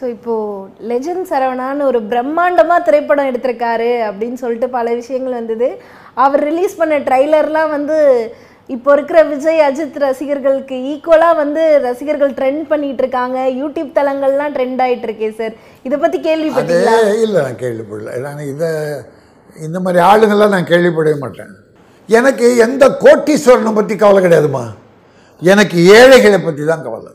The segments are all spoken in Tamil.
ஸோ இப்போ லெஜண்ட் சரவணான்னு ஒரு பிரம்மாண்டமா திரைப்படம் எடுத்திருக்காரு அப்படின்னு சொல்லிட்டு பல விஷயங்கள் வந்தது அவர் ரிலீஸ் பண்ண ட்ரைலர்லாம் வந்து இப்போ இருக்கிற விஜய் அஜித் ரசிகர்களுக்கு ஈக்குவலாக வந்து ரசிகர்கள் ட்ரெண்ட் பண்ணிட்டு இருக்காங்க யூடியூப் தளங்கள்லாம் ட்ரெண்ட் ஆயிட்டு இருக்கே சார் இதை பத்தி அது கேள்விப்பட்டீங்களா இல்லை நான் கேள்விப்படல நான் இதை இந்த மாதிரி ஆளுங்கள்லாம் நான் கேள்விப்படவே மாட்டேன் எனக்கு எந்த கோட்டீஸ்வரனை பற்றி கவலை கிடையாதுமா எனக்கு ஏழைகளை பற்றி தான் கவலை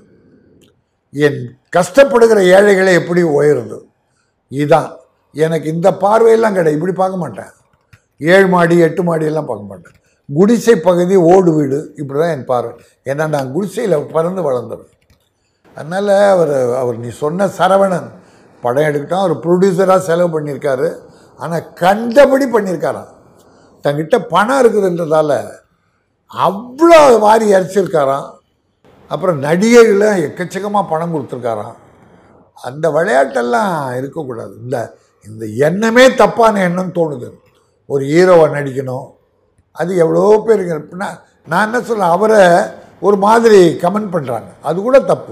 என் கஷ்டப்படுகிற ஏழைகளை எப்படி உயருது இதுதான் எனக்கு இந்த பார்வையெல்லாம் கிடையாது இப்படி பார்க்க மாட்டேன் ஏழு மாடி எட்டு மாடியெல்லாம் பார்க்க மாட்டேன் குடிசை பகுதி ஓடு வீடு இப்படி தான் என் பார்வை ஏன்னா நான் குடிசையில் பிறந்து வளர்ந்தவன் அதனால் அவர் அவர் நீ சொன்ன சரவணன் படம் எடுக்கட்டும் அவர் ப்ரொடியூசராக செலவு பண்ணியிருக்காரு ஆனால் கண்டபடி பண்ணியிருக்காராம் தங்கிட்ட பணம் இருக்குதுன்றதால அவ்வளோ வாரி அரிச்சிருக்காராம் அப்புறம் நடிகைகளை எக்கச்சக்கமாக பணம் கொடுத்துருக்காராம் அந்த விளையாட்டெல்லாம் இருக்கக்கூடாது இந்த இந்த எண்ணமே தப்பான எண்ணம் தோணுது ஒரு ஹீரோவை நடிக்கணும் அது எவ்வளோ பேருங்க நான் நான் என்ன சொல்ல அவரை ஒரு மாதிரி கமெண்ட் பண்ணுறாங்க அது கூட தப்பு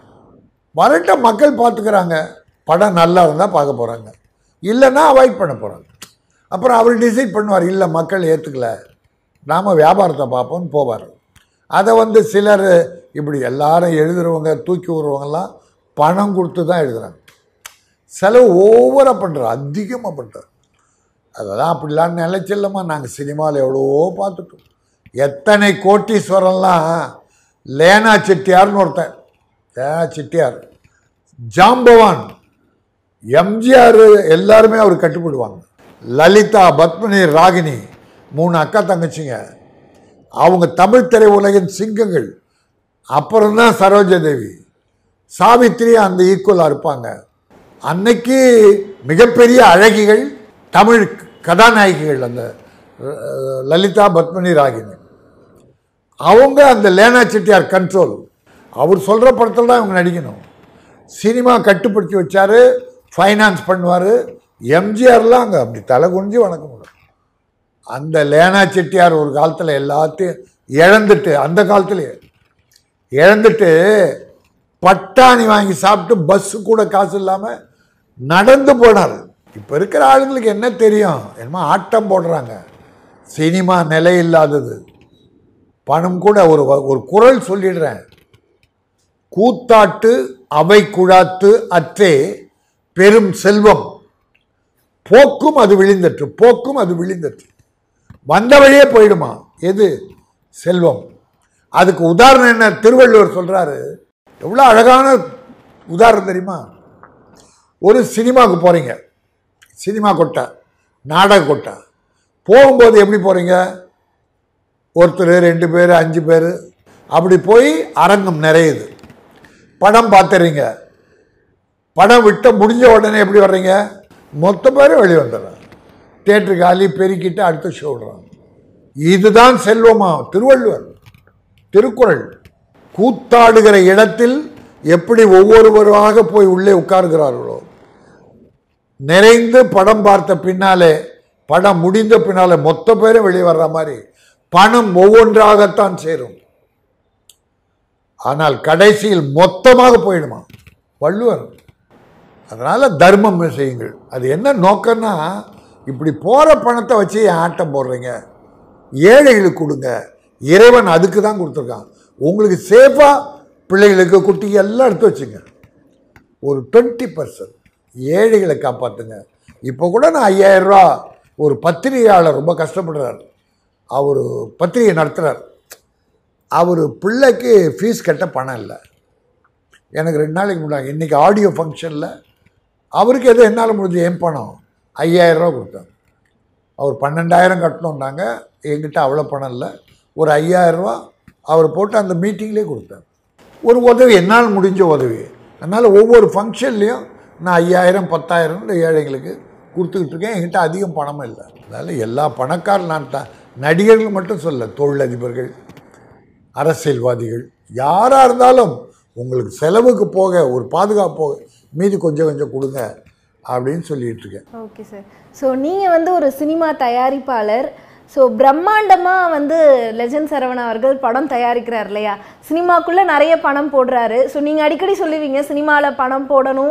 வரட்ட மக்கள் பார்த்துக்கிறாங்க படம் நல்லா இருந்தால் பார்க்க போகிறாங்க இல்லைன்னா அவாய்ட் பண்ண போகிறாங்க அப்புறம் அவர் டிசைட் பண்ணுவார் இல்லை மக்கள் ஏற்றுக்கல நாம் வியாபாரத்தை பார்ப்போம்னு போவார் அதை வந்து சிலர் இப்படி எல்லாரும் எழுதுறவங்க தூக்கி விடுறவங்கெல்லாம் பணம் கொடுத்து தான் எழுதுறாங்க செலவு ஓவராக பண்ணுறோம் அதிகமாக பண்ணுறோம் அதெல்லாம் அப்படிலாம் நிலைச்சில்லம்மா நாங்கள் சினிமாவில் எவ்வளவோ பார்த்துட்டோம் எத்தனை கோட்டீஸ்வரம்லாம் லேனா செட்டியார்னு ஒருத்தன் லேனா செட்டியார் ஜாம்பவான் எம்ஜிஆர் எல்லாருமே அவர் கட்டுப்படுவாங்க லலிதா பத்மினி ராகினி மூணு அக்கா தங்கச்சிங்க அவங்க தமிழ் திரையுலகின் சிங்கங்கள் அப்புறம்தான் சரோஜா தேவி சாவித்திரி அந்த ஈக்குவலாக இருப்பாங்க அன்னைக்கு மிகப்பெரிய அழகிகள் தமிழ் கதாநாயகிகள் அந்த அஹ், லலிதா பத்மினி ராகினி அவங்க அந்த லேனா செட்டியார் கண்ட்ரோல் அவர் சொல்கிற படத்தில் தான் இவங்க நடிக்கணும் சினிமா கட்டுப்படுத்தி வச்சாரு ஃபைனான்ஸ் பண்ணுவார் எம்ஜிஆர்லாம் அங்கே அப்படி தலை குனிஞ்சு வணக்க முடியும் அந்த லேனா செட்டியார் ஒரு காலத்தில் எல்லாத்தையும் இழந்துட்டு அந்த காலத்துலேயே இழந்துட்டு பட்டாணி வாங்கி சாப்பிட்டு பஸ்ஸு கூட காசு இல்லாமல் நடந்து போனார் இப்போ இருக்கிற ஆளுங்களுக்கு என்ன தெரியும் என்னமோ ஆட்டம் போடுறாங்க சினிமா நிலை இல்லாதது பணம் கூட ஒரு ஒரு குரல் சொல்லிடுறேன் கூத்தாட்டு அவை குழாத்து அற்றே பெரும் செல்வம் போக்கும் அது விழிந்தற்று போக்கும் அது விழிந்தற்று வந்த வழியே போயிடுமா எது செல்வம் அதுக்கு உதாரணம் என்ன திருவள்ளுவர் சொல்றாரு எவ்வளோ அழகான உதாரணம் தெரியுமா ஒரு சினிமாவுக்கு போறீங்க சினிமா கொட்டை நாடக கொட்டை போகும்போது எப்படி போறீங்க ஒருத்தர் ரெண்டு பேர் அஞ்சு பேர் அப்படி போய் அரங்கம் நிறையுது படம் பார்த்துறீங்க படம் விட்ட முடிஞ்ச உடனே எப்படி வர்றீங்க மொத்த பேரும் வெளியே வந்துடுறாங்க தேட்டரு காலி பெருக்கிட்டு அடுத்த ஷோ விடுறாங்க இதுதான் செல்வமா திருவள்ளுவர் திருக்குறள் கூத்தாடுகிற இடத்தில் எப்படி ஒவ்வொருவராக போய் உள்ளே உட்கார்கிறார்களோ நிறைந்து படம் பார்த்த பின்னாலே படம் முடிந்த பின்னாலே மொத்த பேரும் வெளியே வர்ற மாதிரி பணம் ஒவ்வொன்றாகத்தான் சேரும் ஆனால் கடைசியில் மொத்தமாக போயிடுமா வள்ளுவர் அதனால தர்மம் செய்யுங்கள் அது என்ன நோக்கம்னா இப்படி போற பணத்தை வச்சு ஏன் ஆட்டம் போடுறீங்க ஏழைகளுக்கு கொடுங்க இறைவன் அதுக்கு தான் கொடுத்துருக்கான் உங்களுக்கு சேஃபாக பிள்ளைகளுக்கு குட்டிக்கு எல்லாம் எடுத்து வச்சுங்க ஒரு டுவெண்ட்டி பர்சன்ட் ஏழைகளை காப்பாற்றுங்க இப்போ கூட நான் ஐயாயிரம் ரூபா ஒரு பத்திரிகையாளர் ரொம்ப கஷ்டப்படுறார் அவர் பத்திரிகை நடத்துகிறார் அவர் பிள்ளைக்கு ஃபீஸ் கட்ட பணம் இல்லை எனக்கு ரெண்டு நாளைக்கு முன்னாடி இன்றைக்கி ஆடியோ ஃபங்க்ஷனில் அவருக்கு எதோ என்னால் முடிஞ்ச என் பணம் ஐயாயிரம் ரூபா கொடுத்தேன் அவர் பன்னெண்டாயிரம் கட்டணுன்னாங்க என்கிட்ட அவ்வளோ பணம் இல்லை ஒரு ஐயாயிரம் ரூபா அவர் போட்டு அந்த மீட்டிங்லேயே கொடுத்தேன் ஒரு உதவி என்னால் முடிஞ்ச உதவி அதனால் ஒவ்வொரு ஃபங்க்ஷன்லேயும் நான் ஐயாயிரம் பத்தாயிரம் ஏழைங்களுக்கு கொடுத்துக்கிட்டு இருக்கேன் என்கிட்ட அதிகம் பணமும் இல்லை அதனால் எல்லா பணக்கார நான் த- நடிகர்கள் மட்டும் சொல்ல தொழிலதிபர்கள் அரசியல்வாதிகள் யாராக இருந்தாலும் உங்களுக்கு செலவுக்கு போக ஒரு பாதுகாப்பு போக மீதி கொஞ்சம் கொஞ்சம் கொடுங்க அப்படின்னு சொல்லிட்டு இருக்கேன் ஓகே சார் ஸோ நீங்கள் வந்து ஒரு சினிமா தயாரிப்பாளர் ஸோ பிரம்மாண்டமாக வந்து லெஜண்ட் சரவணன் அவர்கள் படம் தயாரிக்கிறார் இல்லையா சினிமாக்குள்ளே நிறைய பணம் போடுறாரு ஸோ நீங்கள் அடிக்கடி சொல்லுவீங்க சினிமாவில் பணம் போடணும்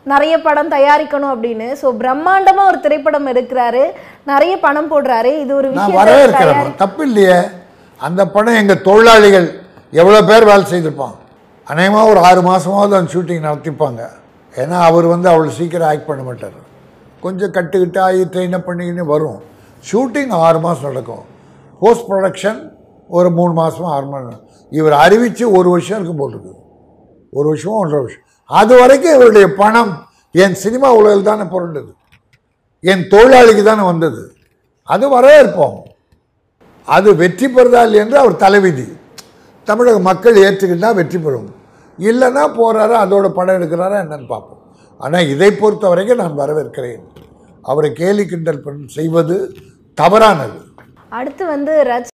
நிறைய படம் தயாரிக்கணும் அப்படின்னு ஸோ பிரம்மாண்டமா ஒரு திரைப்படம் எடுக்கிறாரு நிறைய பணம் போடுறாரு இது ஒரு நான் விஷயம் வரவேற்கிறேன் தப்பு இல்லையே அந்த படம் எங்கள் தொழிலாளிகள் எவ்வளோ பேர் வேலை செய்திருப்பான் அநேகமாக ஒரு ஆறு மாதமாவது அந்த ஷூட்டிங் நடத்திப்பாங்க ஏன்னா அவர் வந்து அவ்வளோ சீக்கிரம் ஆக்ட் பண்ண மாட்டார் கொஞ்சம் கட்டுக்கிட்டு ஆகி ட்ரெயினப் பண்ணிக்கின்னு வரும் ஷூட்டிங் ஆறு மாதம் நடக்கும் போஸ்ட் ப்ரொடக்ஷன் ஒரு மூணு மாதம் ஆறு மாதம் இவர் அறிவித்து ஒரு வருஷம் இருக்கும் போட்டுருக்கு ஒரு வருஷமோ ஒன்றரை வருஷம் அது வரைக்கும் இவருடைய பணம் என் சினிமா உலகில் தானே புரண்டது என் தொழிலாளிக்கு தானே வந்தது அது வரவேற்போம் அது வெற்றி பெறுதா இல்லை என்று அவர் தலைவிதி தமிழக மக்கள் ஏற்றுக்கிட்டா வெற்றி பெறும் இல்லைன்னா போகிறாரு அதோட படம் எடுக்கிறாரா என்னன்னு பார்ப்போம் ஆனால் இதை பொறுத்த வரைக்கும் நான் வரவேற்கிறேன் அவரை கேலி கிண்டல் பண்ண- செய்வது தவறானது அடுத்து வந்து ரஜ்